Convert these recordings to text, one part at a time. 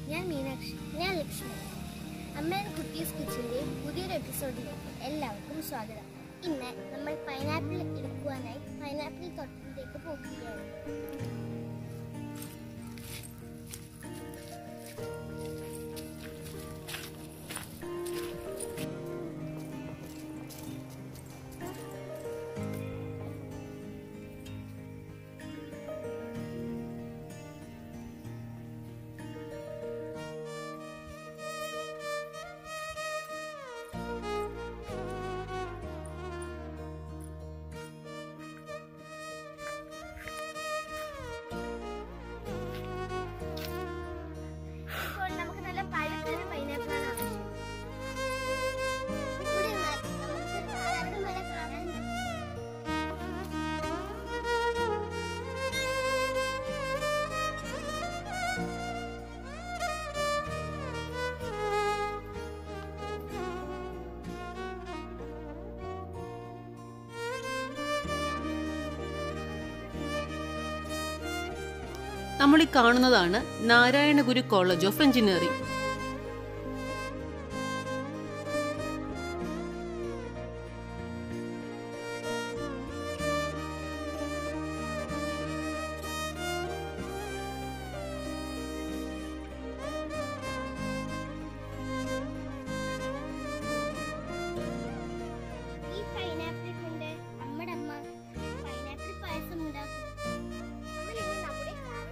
ഞാൻ മീനാക്ഷി ഞാൻ ലക്ഷ്മി അമ്മയുടെ കുട്ടീസ് കിച്ചൻ്റെ പുതിയൊരു എപ്പിസോഡിലേക്ക് എല്ലാവർക്കും സ്വാഗതം ഇന്ന് നമ്മൾ പൈനാപ്പിൾ എടുക്കുവാനായി പൈനാപ്പിൾ തോട്ടത്തിലേക്ക് പോകുകയാണ് ഇപ്പോൾ നമുക്ക് നല്ല പഴുത്തൊരു പൈനാപ്പിളാണ് ആവശ്യം ഇവിടെ നിന്നാൽ നമുക്ക് കരട് മല കാണാൻ പറ്റും നമ്മൾ ഈ കാണുന്നതാണ് Narayana Guru college of engineering ഈ പൈനാപ്പിൾ കൊണ്ട് നമ്മുടെ അമ്മ പൈനാപ്പിൾ പായസം ഉണ്ടാക്കും നമ്മളിനി നമ്മുടെ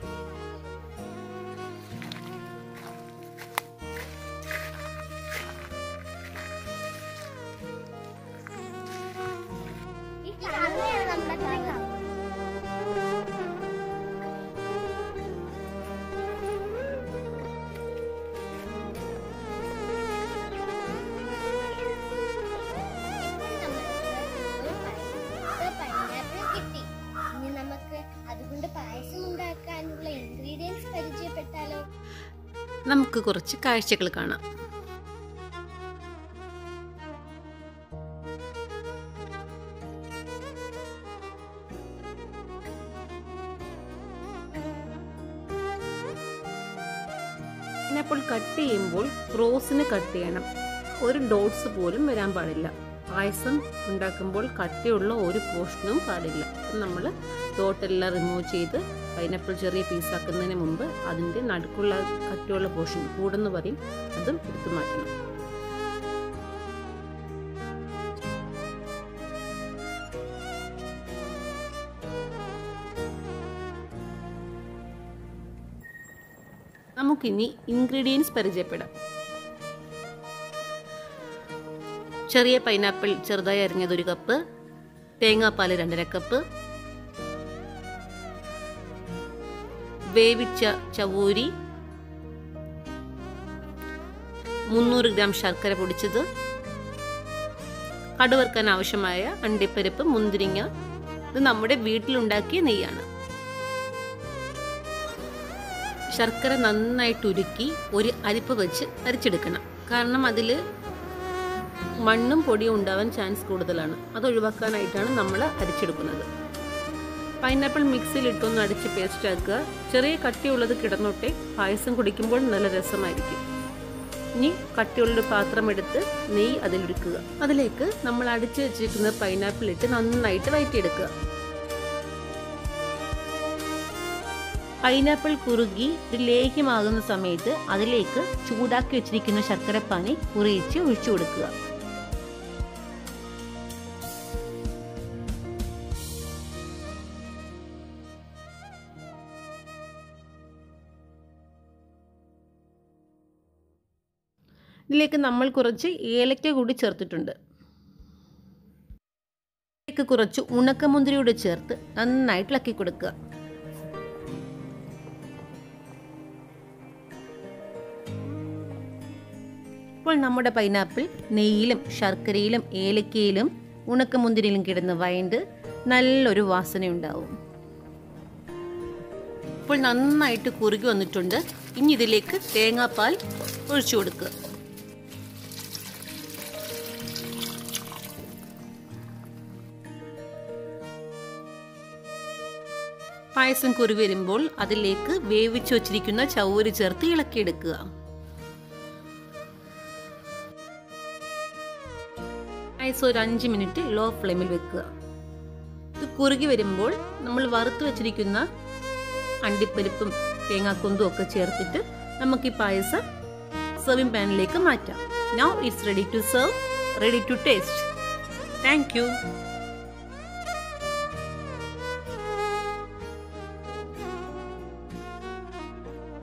ഈ കാണുന്നതാണ് നമ്മുടെ കഥ ഇപ്പോൾ നമ്മൾക്ക് ഒരു പഴുത്ത പൈനാപ്പിൾ കിട്ടി ഇനി നമുക്ക് അതുകൊണ്ട് പായസം ഉണ്ടാക്കാനുള്ള ഇൻഗ്രീഡിയൻസ് പരിചയപ്പെട്ടാലോ നമുക്ക് കുറച്ച് കാഴ്ചകൾ കാണാം പൈനാപ്പിൾ കട്ട് ചെയ്യുമ്പോൾ ക്രോസിന് കട്ട് ചെയ്യണം ഒരു ഡോട്ട്സ് പോലും വരാൻ പാടില്ല പായസം ഉണ്ടാക്കുമ്പോൾ കട്ടിയുള്ള ഒരു പോർഷനും പാടില്ല നമ്മൾ ഡോട്ടെല്ലാം റിമൂവ് ചെയ്ത് പൈനാപ്പിൾ ചെറിയ പീസാക്കുന്നതിന് മുമ്പ് അതിൻ്റെ നടുക്കുള്ള കട്ടിയുള്ള പോർഷൻ കൂടെന്ന് പറയും അതും എടുത്തു മാറ്റണം നമുക്കിനി ഇൻഗ്രീഡിയൻസ് പരിചയപ്പെടാം ചെറിയ പൈനാപ്പിൾ ചെറുതായി അരിഞ്ഞത് ഒരു കപ്പ് തേങ്ങാപ്പാൽ രണ്ടര കപ്പ് വേവിച്ച ചവൂരി മുന്നൂറ് ഗ്രാം ശർക്കര പൊടിച്ചത് കടുവറുക്കാൻ ആവശ്യമായ അണ്ടിപ്പരിപ്പ് മുന്തിരിങ്ങ ഇത് നമ്മുടെ വീട്ടിലുണ്ടാക്കിയ നെയ്യാണ് ശർക്കര നന്നായിട്ട് ഉരുക്കി ഒരു അരിപ്പ് വെച്ച് അരിച്ചെടുക്കണം കാരണം അതിൽ മണ്ണും പൊടിയും ഉണ്ടാവാൻ ചാൻസ് കൂടുതലാണ് അത് ഒഴിവാക്കാനായിട്ടാണ് നമ്മൾ അരിച്ചെടുക്കുന്നത് പൈനാപ്പിൾ മിക്സിയിൽ ഇട്ടൊന്ന് അടിച്ച് പേസ്റ്റ് ആക്കുക ചെറിയ കട്ടിയുള്ളത് കിടന്നോട്ടെ പായസം കുടിക്കുമ്പോൾ നല്ല രസമായിരിക്കും ഇനി കട്ടിയുള്ളൊരു പാത്രം എടുത്ത് നെയ്യ് അതിലൊരുക്കുക അതിലേക്ക് നമ്മൾ അടിച്ചു വെച്ചിരിക്കുന്ന പൈനാപ്പിൾ ഇട്ട് നന്നായിട്ട് വയറ്റിയെടുക്കുക പൈനാപ്പിൾ കുറുകി ഒരു ലേഹ്യമാകുന്ന സമയത്ത് അതിലേക്ക് ചൂടാക്കി വെച്ചിരിക്കുന്ന ശർക്കരപ്പാനി കുറയിച്ച് ഒഴിച്ചു കൊടുക്കുക ഇതിലേക്ക് നമ്മൾ കുറച്ച് ഏലക്ക കൂടി ചേർത്തിട്ടുണ്ട് ഇതിലേക്ക് കുറച്ച് ഉണക്കമുന്തിരിയോട് ചേർത്ത് നന്നായിട്ട് ഇളക്കി കൊടുക്കുക ഇപ്പോൾ നമ്മുടെ പൈനാപ്പിൾ നെയ്യിലും ശർക്കരയിലും ഏലക്കയിലും ഉണക്കമുന്തിരിയിലും കിടന്ന് വയണ്ട് നല്ലൊരു വാസനയുണ്ടാവും ഇപ്പോൾ നന്നായിട്ട് കുറുകി വന്നിട്ടുണ്ട് ഇനി ഇതിലേക്ക് തേങ്ങാപ്പാൽ ഒഴിച്ചു കൊടുക്കുക പായസം കുറി വരുമ്പോൾ അതിലേക്ക് വേവിച്ചു വച്ചിരിക്കുന്ന ചൗര് ചേർത്ത് ഇളക്കിയെടുക്കുക പായസം ഒരു അഞ്ച് മിനിറ്റ് ലോ ഫ്ലെയിമിൽ വെക്കുക ഇത് കുറുകി വരുമ്പോൾ നമ്മൾ വറുത്ത് വെച്ചിരിക്കുന്ന അണ്ടിപ്പരിപ്പും തേങ്ങാക്കൊന്തും ഒക്കെ ചേർത്തിട്ട് നമുക്ക് ഈ പായസം സെർവിംഗ് പാനിലേക്ക് മാറ്റാം now it's ready to serve ready to taste thank U